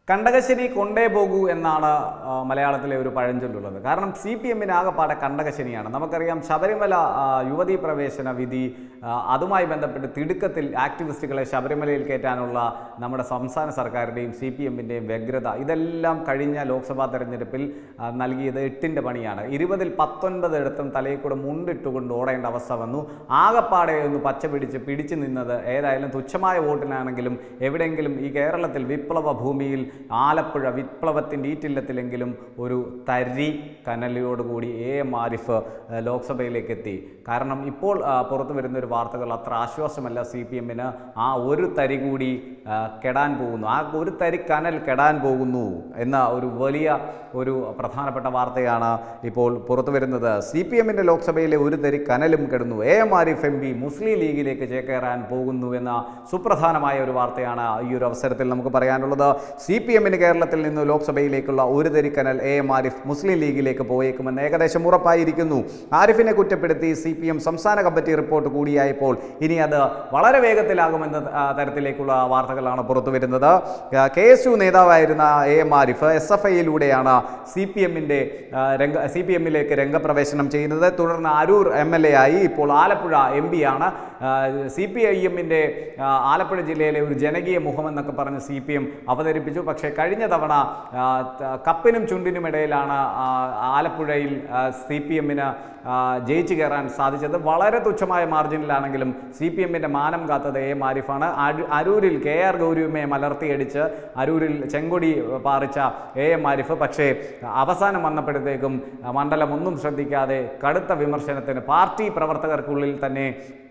കണ്ടകശ്ശേരി കൊണ്ടേ പോകൂ എന്നാണ് ആ, മലയാളത്തിലെ ഒരു പഴഞ്ചൊല്ലുള്ളത് കാരണം സി പി എമ്മിന് ആകെപ്പാടെ കണ്ടകശനിയാണ് നമുക്കറിയാം ശബരിമല ആ, യുവതീ പ്രവേശന വിധി ആ, അതുമായി ബന്ധപ്പെട്ട് തിടുക്കത്തിൽ ആക്ടിവിസ്റ്റുകളെ ശബരിമലയിൽ കയറ്റാനുള്ള നമ്മുടെ സംസ്ഥാന സർക്കാരിൻ്റെയും സി പി എമ്മിൻ്റെയും വ്യഗ്രത ഇതെല്ലാം കഴിഞ്ഞ ലോക്സഭാ തെരഞ്ഞെടുപ്പിൽ ആ, നൽകിയത് എട്ടിൻ്റെ പണിയാണ് ഇരുപതിൽ പത്തൊൻപത് ഇടത്തും തലയിൽ കൂടെ മുണ്ടിട്ടുകൊണ്ട് ഓടേണ്ട അവസ്ഥ വന്നു ആകപ്പാടെ ഒന്ന് പച്ച പിടിച്ച് പിടിച്ചു നിന്നത് ഏതായാലും തുച്ഛമായ വോട്ടിനാണെങ്കിലും എവിടെയെങ്കിലും ഈ കേരളത്തിൽ വിപ്ലവ ഭൂമിയിൽ ആലപ്പുഴ വിപ്ലവത്തിൻ്റെ ഈറ്റില്ലത്തിലെങ്കിലും ഒരു തരി കനലിയോടുകൂടി എ എം ആരിഫ് ആ, ലോക്സഭയിലേക്ക് എത്തി കാരണം ഇപ്പോൾ ആ, പുറത്തു വരുന്ന ഒരു വാർത്തകൾ അത്ര ആശ്വാസമല്ല സി പി എമ്മിന് ആ ഒരു തരി കൂടി ആ, കെടാൻ പോകുന്നു ആ ഒരു തരി കനൽ കെടാൻ പോകുന്നു എന്ന ഒരു വലിയ ഒരു പ്രധാനപ്പെട്ട വാർത്തയാണ് ഇപ്പോൾ പുറത്തു വരുന്നത് സി പി എമ്മിൻ്റെ ലോക്സഭയിലെ ഒരു തരി കനലും കെടുന്നു A M Arif M P Muslim ലീഗിലേക്ക് ചേക്കേറാൻ പോകുന്നു എന്ന സുപ്രധാനമായ ഒരു വാർത്തയാണ് ഈ ഒരു അവസരത്തിൽ നമുക്ക് പറയാനുള്ളത് സി പി എമ്മിന് കേരളത്തിൽ നിന്ന് ലോക്സഭയിലേക്കുള്ള ഒരു തരി കനൽ എ എം ആരിഫ് മുസ്ലിം ലീഗിലേക്ക് പോയേക്കുമെന്ന് ഏകദേശം ഉറപ്പായിരിക്കുന്നു ആരിഫിനെ കുറ്റപ്പെടുത്തി സി പി എം സംസ്ഥാന കമ്മിറ്റി റിപ്പോർട്ട് കൂടിയായപ്പോൾ ഇനി അത് വളരെ വേഗത്തിലാകുമെന്ന ആ, തരത്തിലേക്കുള്ള വാർത്തകളാണ് പുറത്തു വരുന്നത് കെ എസ് യു നേതാവായിരുന്ന A M Arif S F ഐയിലൂടെയാണ് സി പി എമ്മിൻ്റെ രംഗ സി പി എമ്മിലേക്ക് രംഗപ്രവേശനം ചെയ്യുന്നത് തുടർന്ന് അരൂർ എം എൽ എ ആയി ഇപ്പോൾ ആലപ്പുഴ എം പി ആണ് സി പി ഐ എമ്മിൻ്റെ ആലപ്പുഴ ജില്ലയിലെ ഒരു ജനകീയ മുഖമെന്നൊക്കെ പറഞ്ഞ് സി പി എം അവതരിപ്പിച്ചു പക്ഷേ കഴിഞ്ഞ തവണ ആ, ത- കപ്പിനും ചുണ്ടിനും ഇടയിലാണ് ആ, ആലപ്പുഴയിൽ സി പി എമ്മിന് ജയിച്ചു കയറാൻ സാധിച്ചത് വളരെ തുച്ഛമായ മാർജിനിലാണെങ്കിലും സി പി എമ്മിൻ്റെ മാനം കാത്തത് എ എം ആരിഫാണ് അരു- അരൂരിൽ കെ ആർ ഗൗരിയമ്മയെ മലർത്തിയടിച്ച് അരൂരിൽ ചെങ്കൊടി പാറിച്ച എ എം ആരിഫ് പക്ഷേ അവസാനം വന്നപ്പോഴത്തേക്കും മണ്ഡലം ഒന്നും ശ്രദ്ധിക്കാതെ കടുത്ത വിമർശനത്തിന് പാർട്ടി പ്രവർത്തകർക്കുള്ളിൽ തന്നെ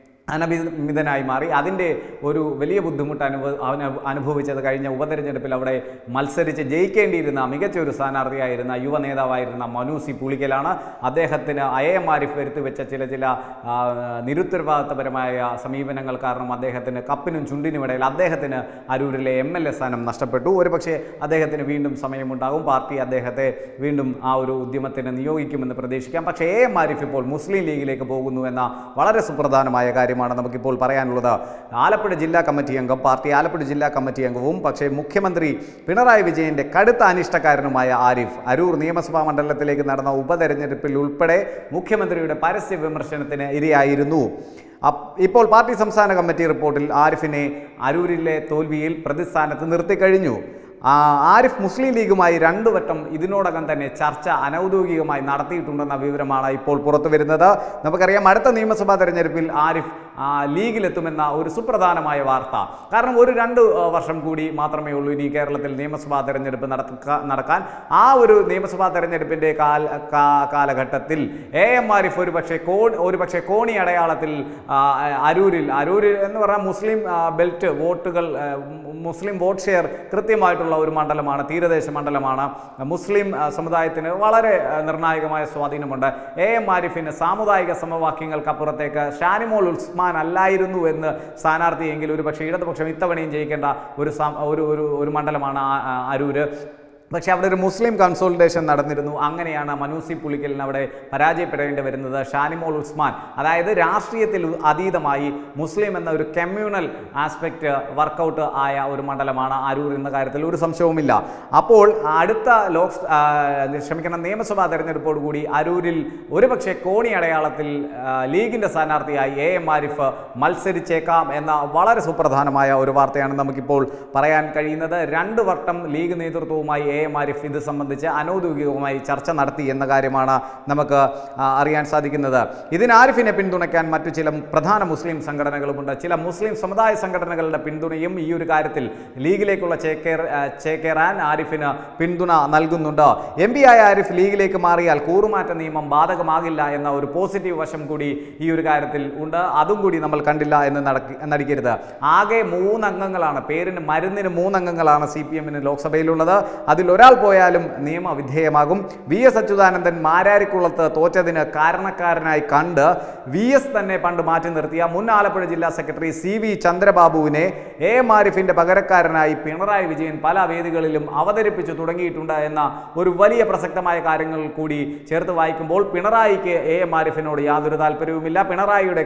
അനഭിമിതനായി മാറി അതിൻ്റെ ഒരു വലിയ ബുദ്ധിമുട്ട് അനുഭവ അവന് അനുഭവിച്ചത് കഴിഞ്ഞ ഉപതെരഞ്ഞെടുപ്പിൽ അവിടെ മത്സരിച്ച് ജയിക്കേണ്ടിയിരുന്ന മികച്ച ഒരു സ്ഥാനാർത്ഥിയായിരുന്ന യുവ നേതാവായിരുന്ന മനു സി പുളിക്കലാണ് അദ്ദേഹത്തിന് എ എം ആരിഫ് വരുത്തി വെച്ച ചില ചില ആ, നിരുത്തരവാദിത്തപരമായ സമീപനങ്ങൾ കാരണം അദ്ദേഹത്തിന് കപ്പിനും ചുണ്ടിനും ഇടയിൽ അദ്ദേഹത്തിന് അരൂരിലെ എം എൽ എ സ്ഥാനം നഷ്ടപ്പെട്ടു ഒരുപക്ഷെ അദ്ദേഹത്തിന് വീണ്ടും സമയമുണ്ടാകും പാർട്ടി അദ്ദേഹത്തെ വീണ്ടും ആ ഒരു ഉദ്യമത്തിന് നിയോഗിക്കുമെന്ന് പ്രതീക്ഷിക്കാം പക്ഷേ എ എം ആരിഫ് ഇപ്പോൾ മുസ്ലിം ലീഗിലേക്ക് പോകുന്നു എന്ന വളരെ സുപ്രധാനമായ കാര്യമാണ് നമുക്കിപ്പോൾ പറയാനുള്ളത് ആലപ്പുഴ ജില്ലാ കമ്മിറ്റി അംഗം പാർട്ടി ആലപ്പുഴ ജില്ലാ കമ്മിറ്റി അംഗവും പക്ഷേ മുഖ്യമന്ത്രി പിണറായി വിജയന്റെ കടുത്ത അനിഷ്ടക്കാരനുമായ ആരിഫ് അരൂർ നിയമസഭാ മണ്ഡലത്തിലേക്ക് നടന്ന ഉപതെരഞ്ഞെടുപ്പിൽ ഉൾപ്പെടെ മുഖ്യമന്ത്രിയുടെ പരസ്യ വിമർശനത്തിന് ഇരയായിരുന്നു അപ്പ് ഇപ്പോൾ പാർട്ടി സംസ്ഥാന കമ്മിറ്റി റിപ്പോർട്ടിൽ ആരിഫിനെ അരൂരിലെ തോൽവിയിൽ പ്രതിസ്ഥാനത്ത് നിർത്തിക്കഴിഞ്ഞു ആ, ആരിഫ് മുസ്ലിം ലീഗുമായി രണ്ടു വട്ടം ഇതിനോടകം തന്നെ ചർച്ച അനൗദ്യോഗികമായി നടത്തിയിട്ടുണ്ടെന്ന വിവരമാണ് ഇപ്പോൾ പുറത്തു വരുന്നത് നമുക്കറിയാം അടുത്ത നിയമസഭാ തെരഞ്ഞെടുപ്പിൽ ആരിഫ് ആ, ലീഗിലെത്തുമെന്ന ഒരു സുപ്രധാനമായ വാർത്ത കാരണം ഒരു രണ്ട് ആ, വർഷം കൂടി മാത്രമേ ഉള്ളൂ ഇനി കേരളത്തിൽ നിയമസഭാ തെരഞ്ഞെടുപ്പ് നടക്ക നടക്കാൻ ആ ഒരു നിയമസഭാ തെരഞ്ഞെടുപ്പിൻ്റെ കാൽ കാ- കാലഘട്ടത്തിൽ എ എം ആരിഫ് ഒരു പക്ഷേ കോ ഒരു പക്ഷേ കോണി അടയാളത്തിൽ ആ, അരൂരിൽ അരൂരിൽ എന്ന് പറഞ്ഞാൽ മുസ്ലിം ആ, ബെൽറ്റ് വോട്ടുകൾ ആ, മു- മുസ്ലിം വോട്ട് ഷെയർ കൃത്യമായിട്ടുള്ള ഒരു മണ്ഡലമാണ് തീരദേശ മണ്ഡലമാണ് മുസ്ലിം ആ, സമുദായത്തിന് വളരെ ആ, നിർണായകമായ സ്വാധീനമുണ്ട് എ എം ആരിഫിന് സാമുദായിക സമവാക്യങ്ങൾക്കപ്പുറത്തേക്ക് ഷാനിമോൾ ഉസ്മാൻ അല്ലായിരുന്നു എന്ന് സ്ഥാനാർത്ഥിയെങ്കിൽ ഒരു പക്ഷേ ഇടതുപക്ഷം ഇത്തവണയും ജയിക്കേണ്ട ഒരു സം- ഒരു ഒരു ഒരു മണ്ഡലമാണ് ആ- ആ- അരൂര് പക്ഷേ അവിടെ ഒരു മുസ്ലിം കൺസോൾട്ടേഷൻ നടന്നിരുന്നു അങ്ങനെയാണ് മനൂസി പുളിക്കലിന് അവിടെ പരാജയപ്പെടേണ്ടി വരുന്നത് ഷാനിമോൾ ഉസ്മാൻ അതായത് രാഷ്ട്രീയത്തിൽ അതീതമായി മുസ്ലിം എന്ന ഒരു കമ്മ്യൂണൽ ആസ്പെക്റ്റ് വർക്കൗട്ട് ആയ ഒരു മണ്ഡലമാണ് അരൂർ എന്ന കാര്യത്തിൽ ഒരു സംശയവുമില്ല അപ്പോൾ അടുത്ത ലോക് ആ, ക്ഷമിക്കണം നിയമസഭാ തെരഞ്ഞെടുപ്പോട് കൂടി അരൂരിൽ ഒരുപക്ഷെ കോണി അടയാളത്തിൽ ആ, ലീഗിന്റെ സ്ഥാനാർത്ഥിയായി എ എം ആരിഫ് മത്സരിച്ചേക്കാം എന്ന വളരെ സുപ്രധാനമായ ഒരു വാർത്തയാണ് നമുക്കിപ്പോൾ പറയാൻ കഴിയുന്നത് രണ്ട് വട്ടം ലീഗ് നേതൃത്വവുമായി എ എം ആരിഫ് ഇത് സംബന്ധിച്ച് അനൗദ്യോഗികമായി ചർച്ച നടത്തി എന്ന കാര്യമാണ് നമുക്ക് ആ, അറിയാൻ സാധിക്കുന്നത് ഇതിന് ആരിഫിനെ പിന്തുണയ്ക്കാൻ മറ്റു ചില പ്രധാന മുസ്ലിം സംഘടനകളുമുണ്ട് ചില മുസ്ലിം സമുദായ സംഘടനകളുടെ പിന്തുണയും ഈ ഒരു കാര്യത്തിൽ ലീഗിലേക്കുള്ള ചേക്കേർ ആ, ചേക്കേറാൻ ആരിഫിന് പിന്തുണ നൽകുന്നുണ്ട് എം പി ആയ ആരിഫ് ലീഗിലേക്ക് മാറിയാൽ കൂറുമാറ്റ നിയമം ബാധകമാകില്ല എന്ന ഒരു പോസിറ്റീവ് വശം കൂടി ഈ ഒരു കാര്യത്തിൽ ഉണ്ട് അതും കൂടി നമ്മൾ കണ്ടില്ല എന്ന് നടക്കി നടിക്കരുത് ആകെ മൂന്നംഗങ്ങളാണ് പേരിന് മരുന്നിന് മൂന്നംഗങ്ങളാണ് സി പി എമ്മിന് ലോക്സഭയിലുള്ളത് അതിൽ ഒരാൾ പോയാലും നിയമവിധേയമാകും വി എസ് അച്യുതാനന്ദൻ മാരാരിക്കുളത്ത് തോറ്റതിന് കാരണക്കാരനായി കണ്ട് വി എസ് തന്നെ പണ്ട് മാറ്റി നിർത്തിയ മുൻ ആലപ്പുഴ ജില്ലാ സെക്രട്ടറി സി വി ചന്ദ്രബാബുവിനെ എ എം ആരിഫിന്റെ പകരക്കാരനായി പിണറായി വിജയൻ പല വേദികളിലും അവതരിപ്പിച്ചു തുടങ്ങിയിട്ടുണ്ട് എന്ന ഒരു വലിയ പ്രസക്തമായ കാര്യങ്ങൾ കൂടി ചേർത്ത് വായിക്കുമ്പോൾ പിണറായിക്ക് എ എം ആരിഫിനോട് യാതൊരു താല്പര്യവുമില്ല പിണറായിയുടെ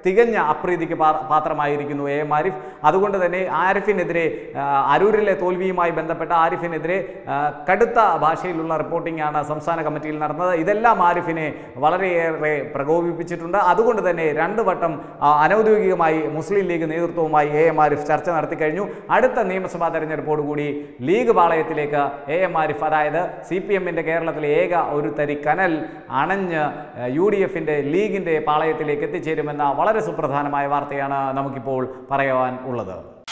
തികഞ്ഞ അപ്രീതിക്ക് പാ- പാത്രമായിരിക്കുന്നു എ എം ആരിഫ് അതുകൊണ്ട് തന്നെ ആരിഫിനെതിരെ ആ, അരൂരിലെ തോൽവിയുമായി ബന്ധപ്പെട്ട ആരിഫിനെതിരെ ആ, കടുത്ത ഭാഷയിലുള്ള റിപ്പോർട്ടിംഗ് ആണ് സംസ്ഥാന കമ്മിറ്റിയിൽ നടന്നത് ഇതെല്ലാം ആരിഫിനെ വളരെയേറെ പ്രകോപിപ്പിച്ചിട്ടുണ്ട് അതുകൊണ്ട് തന്നെ രണ്ട് വട്ടം ആ, അനൗദ്യോഗികമായി മുസ്ലിം ലീഗ് നേതൃത്വവുമായി എ എം ആരിഫ് ചർച്ച നടത്തി കഴിഞ്ഞു അടുത്ത നിയമസഭാ തെരഞ്ഞെടുപ്പോടുകൂടി ലീഗ് പാളയത്തിലേക്ക് എ എം ആരിഫ് അതായത് സി പി എമ്മിൻ്റെ കേരളത്തിലെ ഏക ഒരു തരി കനൽ അണഞ്ഞ് യു ഡി എഫിൻ്റെ ലീഗിൻ്റെ പാളയത്തിലേക്ക് എത്തിച്ചേരുമെന്ന വളരെ സുപ്രധാനമായ വാർത്തയാണ് നമുക്കിപ്പോൾ പറയുവാൻ ഉള്ളത്